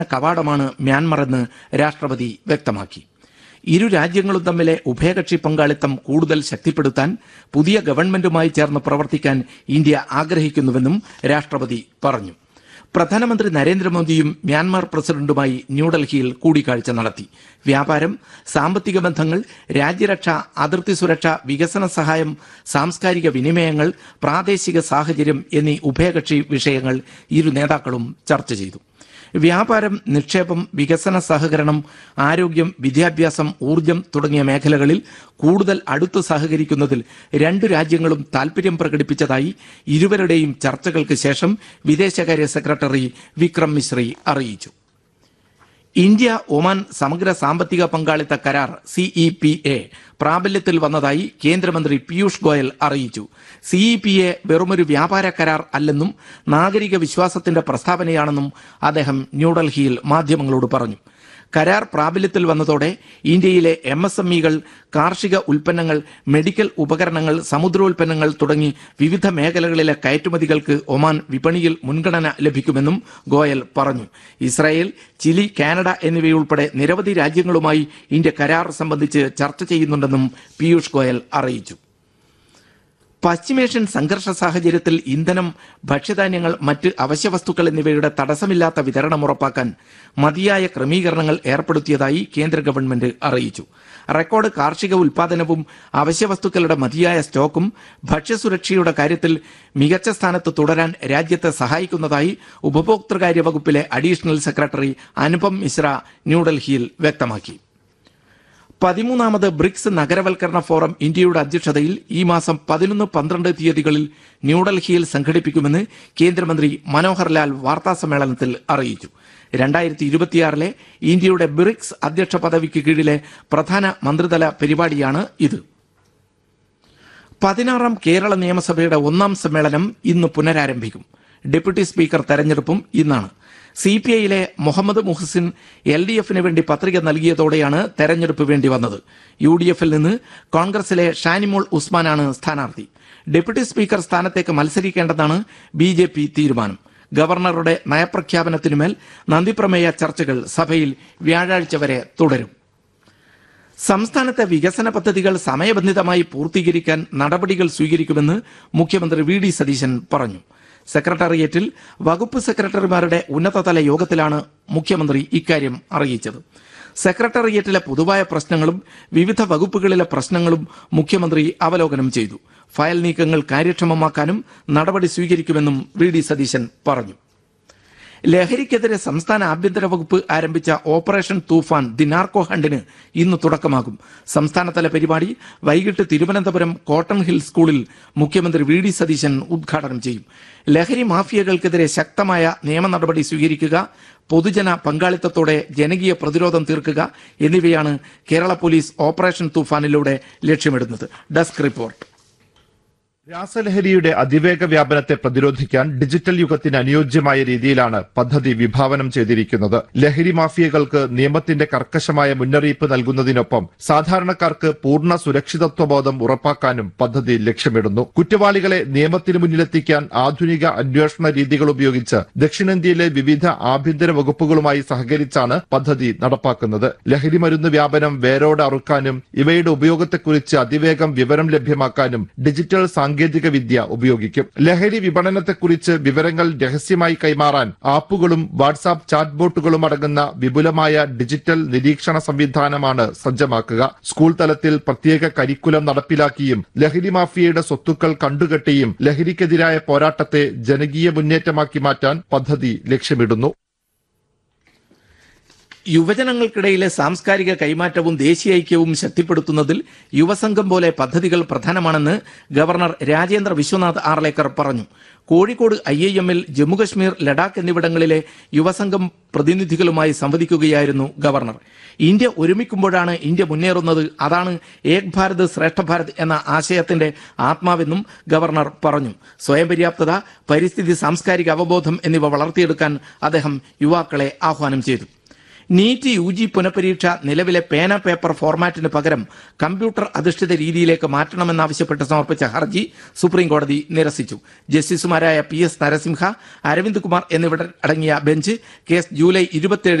കവാടമാണ് മ്യാൻമറെന്ന് രാഷ്ട്രപതി വ്യക്തമാക്കി ഇരു രാജ്യങ്ങളും തമ്മിലെ ഉഭയകക്ഷി പങ്കാളിത്തം കൂടുതൽ ശക്തിപ്പെടുത്താൻ പുതിയ ഗവൺമെന്റുമായി ചേർന്ന് പ്രവർത്തിക്കാൻ ഇന്ത്യ ആഗ്രഹിക്കുന്നുവെന്നും രാഷ്ട്രപതി പറഞ്ഞു പ്രധാനമന്ത്രി നരേന്ദ്രമോദിയും മ്യാൻമാർ പ്രസിഡന്റുമായി ന്യൂഡൽഹിയിൽ കൂടിക്കാഴ്ച നടത്തി വ്യാപാരം സാമ്പത്തിക ബന്ധങ്ങൾ രാജ്യരക്ഷ അതിർത്തി സുരക്ഷ വികസന സഹായം സാംസ്കാരിക വിനിമയങ്ങൾ പ്രാദേശിക സാഹചര്യം എന്നീ ഉഭയകക്ഷി വിഷയങ്ങൾ ഇരു നേതാക്കളും ചർച്ച ചെയ്തു വ്യാപാരം നിക്ഷേപം വികസന സഹകരണം ആരോഗ്യം വിദ്യാഭ്യാസം ഊർജം തുടങ്ങിയ മേഖലകളിൽ കൂടുതൽ അടുത്ത് സഹകരിക്കുന്നതിൽ രണ്ടു രാജ്യങ്ങളും താൽപര്യം പ്രകടിപ്പിച്ചതായി ഇരുവരുടെയും ചർച്ചകൾക്ക് ശേഷം വിദേശകാര്യ സെക്രട്ടറി വിക്രം മിശ്രി അറിയിച്ചു ഇന്ത്യ ഒമാൻ സമഗ്ര സാമ്പത്തിക പങ്കാളിത്ത കരാർ സിഇ പി എ പ്രാബല്യത്തിൽ വന്നതായി കേന്ദ്രമന്ത്രി പീയൂഷ് ഗോയൽ അറിയിച്ചു സിഇ പി എ വെറുമൊരു വ്യാപാര കരാർ അല്ലെന്നും നാഗരിക വിശ്വാസത്തിന്റെ പ്രസ്താവനയാണെന്നും അദ്ദേഹം ന്യൂഡൽഹിയിൽ മാധ്യമങ്ങളോട് പറഞ്ഞു കരാർ പ്രാബല്യത്തിൽ വന്നതോടെ ഇന്ത്യയിലെ എം എസ് എം ഇകൾ കാർഷിക ഉൽപ്പന്നങ്ങൾ മെഡിക്കൽ ഉപകരണങ്ങൾ സമുദ്രോൽപ്പന്നങ്ങൾ തുടങ്ങി വിവിധ മേഖലകളിലെ കയറ്റുമതികൾക്ക് ഒമാൻ വിപണിയിൽ മുൻഗണന ലഭിക്കുമെന്നും ഗോയൽ പറഞ്ഞു ഇസ്രായേൽ ചിലി കാനഡ എന്നിവയുൾപ്പെടെ നിരവധി രാജ്യങ്ങളുമായി ഇന്ത്യ കരാർ സംബന്ധിച്ച് ചർച്ച ചെയ്യുന്നുണ്ടെന്നും പീയൂഷ് ഗോയൽ അറിയിച്ചു പശ്ചിമേഷ്യൻ സംഘർഷ സാഹചര്യത്തിൽ ഇന്ധനം ഭക്ഷ്യധാന്യങ്ങൾ മറ്റ് അവശ്യവസ്തുക്കൾ എന്നിവയുടെ തടസ്സമില്ലാത്ത വിതരണം ഉറപ്പാക്കാൻ മതിയായ ക്രമീകരണങ്ങൾ ഏർപ്പെടുത്തിയതായി കേന്ദ്ര ഗവൺമെന്റ് അറിയിച്ചു റെക്കോർഡ് കാർഷിക ഉൽപാദനവും അവശ്യവസ്തുക്കളുടെ മതിയായ സ്റ്റോക്കും ഭക്ഷ്യസുരക്ഷയുടെ കാര്യത്തിൽ മികച്ച സ്ഥാനത്ത് തുടരാൻ രാജ്യത്തെ സഹായിക്കുന്നതായി ഉപഭോക്തൃകാര്യ വകുപ്പിലെ അഡീഷണൽ സെക്രട്ടറി അനുപം മിശ്ര ന്യൂഡൽഹിയിൽ വ്യക്തമാക്കി പതിമൂന്നാമത് ബ്രിക്സ് നഗരവൽക്കരണ ഫോറം ഇന്ത്യയുടെ അധ്യക്ഷതയിൽ ഈ മാസം പതിനൊന്ന് പന്ത്രണ്ട് തീയതികളിൽ ന്യൂഡൽഹിയിൽ സംഘടിപ്പിക്കുമെന്ന് കേന്ദ്രമന്ത്രി മനോഹർ ലാൽ വാർത്താസമ്മേളനത്തിൽ അറിയിച്ചു രണ്ടായിരത്തി ഇരുപത്തിയാറിലെ ഇന്ത്യയുടെ ബ്രിക്സ് അധ്യക്ഷ പദവിക്ക് കീഴിലെ പ്രധാന മന്ത്രിതല പരിപാടിയാണ് ഇത് പതിനാറാം കേരള നിയമസഭയുടെ ഒന്നാം സമ്മേളനം ഇന്ന് പുനരാരംഭിക്കും ഡെപ്യൂട്ടി സ്പീക്കർ തെരഞ്ഞെടുപ്പും ഇന്നാണ് സി പി ഐയിലെ മുഹമ്മദ് മുഹസിൻ എൽ ഡി എഫിന് വേണ്ടി പത്രിക നൽകിയതോടെയാണ് തെരഞ്ഞെടുപ്പ് വേണ്ടി വന്നത് യു ഡി എഫിൽ നിന്ന് കോൺഗ്രസിലെ ഷാനിമോൾ ഉസ്മാനാണ് സ്ഥാനാർത്ഥി ഡെപ്യൂട്ടി സ്പീക്കർ സ്ഥാനത്തേക്ക് മത്സരിക്കേണ്ടെന്നാണ് ബി ജെ പി തീരുമാനം ഗവർണറുടെ നയപ്രഖ്യാപനത്തിനുമേൽ നന്ദിപ്രമേയ ചർച്ചകൾ സഭയിൽ വ്യാഴാഴ്ച വരെ തുടരും സംസ്ഥാനത്തെ വികസന പദ്ധതികൾ സമയബന്ധിതമായി പൂർത്തീകരിക്കാൻ നടപടികൾ സ്വീകരിക്കുമെന്ന് മുഖ്യമന്ത്രി വി ഡി സതീശൻ പറഞ്ഞു സെക്രട്ടേറിയറ്റിൽ വകുപ്പ് സെക്രട്ടറിമാരുടെ ഉന്നതതല യോഗത്തിലാണ് മുഖ്യമന്ത്രി ഇക്കാര്യം അറിയിച്ചത് സെക്രട്ടേറിയറ്റിലെ പൊതുവായ പ്രശ്നങ്ങളും വിവിധ വകുപ്പുകളിലെ പ്രശ്നങ്ങളും മുഖ്യമന്ത്രി അവലോകനം ചെയ്തു ഫയൽ നീക്കങ്ങൾ കാര്യക്ഷമമാക്കാനും നടപടി സ്വീകരിക്കുമെന്നും വി ഡി സതീശൻ പറഞ്ഞു ലഹരിക്കെതിരെ സംസ്ഥാന ആഭ്യന്തര വകുപ്പ് ആരംഭിച്ച ഓപ്പറേഷൻ തൂഫാൻ ദി നാർക്കോ ഹണ്ടിന് ഇന്ന് തുടക്കമാകും സംസ്ഥാനതല പരിപാടി വൈകിട്ട് തിരുവനന്തപുരം കോട്ടൺ ഹിൽ സ്കൂളിൽ മുഖ്യമന്ത്രി വി ഡി സതീശൻ ഉദ്ഘാടനം ചെയ്യും ലഹരി മാഫിയകൾക്കെതിരെ ശക്തമായ നിയമ നടപടി സ്വീകരിക്കുക പൊതുജന പങ്കാളിത്തത്തോടെ ജനകീയ പ്രതിരോധം തീർക്കുക എന്നിവയാണ് കേരള പോലീസ് ഓപ്പറേഷൻ തൂഫാനിലൂടെ ലക്ഷ്യമിടുന്നത് ഡെസ്ക് റിപ്പോർട്ട് രാസലഹരിയുടെ അതിവേഗ വ്യാപനത്തെ പ്രതിരോധിക്കാൻ ഡിജിറ്റൽ യുഗത്തിന് അനുയോജ്യമായ രീതിയിലാണ് പദ്ധതി വിഭാവനം ചെയ്തിരിക്കുന്നത് ലഹരി മാഫിയകൾക്ക് നിയമത്തിന്റെ കർക്കശമായ മുന്നറിയിപ്പ് നൽകുന്നതിനൊപ്പം സാധാരണക്കാർക്ക് പൂർണ്ണ സുരക്ഷിതത്വബോധം ഉറപ്പാക്കാനും പദ്ധതി ലക്ഷ്യമിടുന്നു കുറ്റവാളികളെ നിയമത്തിന് മുന്നിലെത്തിക്കാൻ ആധുനിക അന്വേഷണ രീതികൾ ഉപയോഗിച്ച് ദക്ഷിണേന്ത്യയിലെ വിവിധ ആഭ്യന്തര വകുപ്പുകളുമായി സഹകരിച്ചാണ് പദ്ധതി നടപ്പാക്കുന്നത് ലഹരി മരുന്ന് വ്യാപനം വേരോടെ അറുക്കാനും ഇവയുടെ ഉപയോഗത്തെക്കുറിച്ച് അതിവേഗം വിവരം ലഭ്യമാക്കാനും ഡിജിറ്റൽ സാങ്കേതിക വിദ്യ ഉപയോഗിക്കും ലഹരി വിപണനത്തെക്കുറിച്ച് വിവരങ്ങൾ രഹസ്യമായി കൈമാറാൻ ആപ്പുകളും വാട്സാപ്പ് ചാറ്റ് ബോട്ടുകളും അടങ്ങുന്ന വിപുലമായ ഡിജിറ്റൽ നിരീക്ഷണ സംവിധാനമാണ് സജ്ജമാക്കുക സ്കൂൾ തലത്തിൽ പ്രത്യേക കരിക്കുലം നടപ്പിലാക്കിയും ലഹരി മാഫിയയുടെ സ്വത്തുക്കൾ കണ്ടുകെട്ടിയും ലഹരിക്കെതിരായ പോരാട്ടത്തെ ജനകീയ മുന്നേറ്റമാക്കി മാറ്റാൻ പദ്ധതി ലക്ഷ്യമിടുന്നു യുവജനങ്ങൾക്കിടയിലെ സാംസ്കാരിക കൈമാറ്റവും ദേശീയ ഐക്യവും ശക്തിപ്പെടുത്തുന്നതിൽ യുവസംഘം പോലെ പദ്ധതികൾ പ്രധാനമാണെന്ന് ഗവർണർ രാജേന്ദ്ര വിശ്വനാഥ് ആർലേക്കർ പറഞ്ഞു കോഴിക്കോട് ഐ ഐ എമ്മിൽ ജമ്മുകശ്മീർ ലഡാക്ക് എന്നിവിടങ്ങളിലെ യുവസംഘം പ്രതിനിധികളുമായി സംവദിക്കുകയായിരുന്നു ഗവർണർ ഇന്ത്യ ഒരുമിക്കുമ്പോഴാണ് ഇന്ത്യ മുന്നേറുന്നത് അതാണ് ഏക് ഭാരത് ശ്രേഷ്ഠ ഭാരത് എന്ന ആശയത്തിന്റെ ആത്മാവെന്നും ഗവർണർ പറഞ്ഞു സ്വയം പര്യാപ്തത പരിസ്ഥിതി സാംസ്കാരിക അവബോധം എന്നിവ വളർത്തിയെടുക്കാൻ അദ്ദേഹം യുവാക്കളെ ആഹ്വാനം ചെയ്തു നീറ്റ് യു ജി പുനഃപരീക്ഷ നിലവിലെ പേന പേപ്പർ ഫോർമാറ്റിന് പകരം കമ്പ്യൂട്ടർ അധിഷ്ഠിത രീതിയിലേക്ക് മാറ്റണമെന്നാവശ്യപ്പെട്ട് സമർപ്പിച്ച ഹർജി സുപ്രീംകോടതി നിരസിച്ചു ജസ്റ്റിസുമാരായ പി എസ് നരസിംഹ അരവിന്ദ് കുമാർ എന്നിവർ അടങ്ങിയ ബെഞ്ച് കേസ് ജൂലൈ ഇരുപത്തിയേഴ്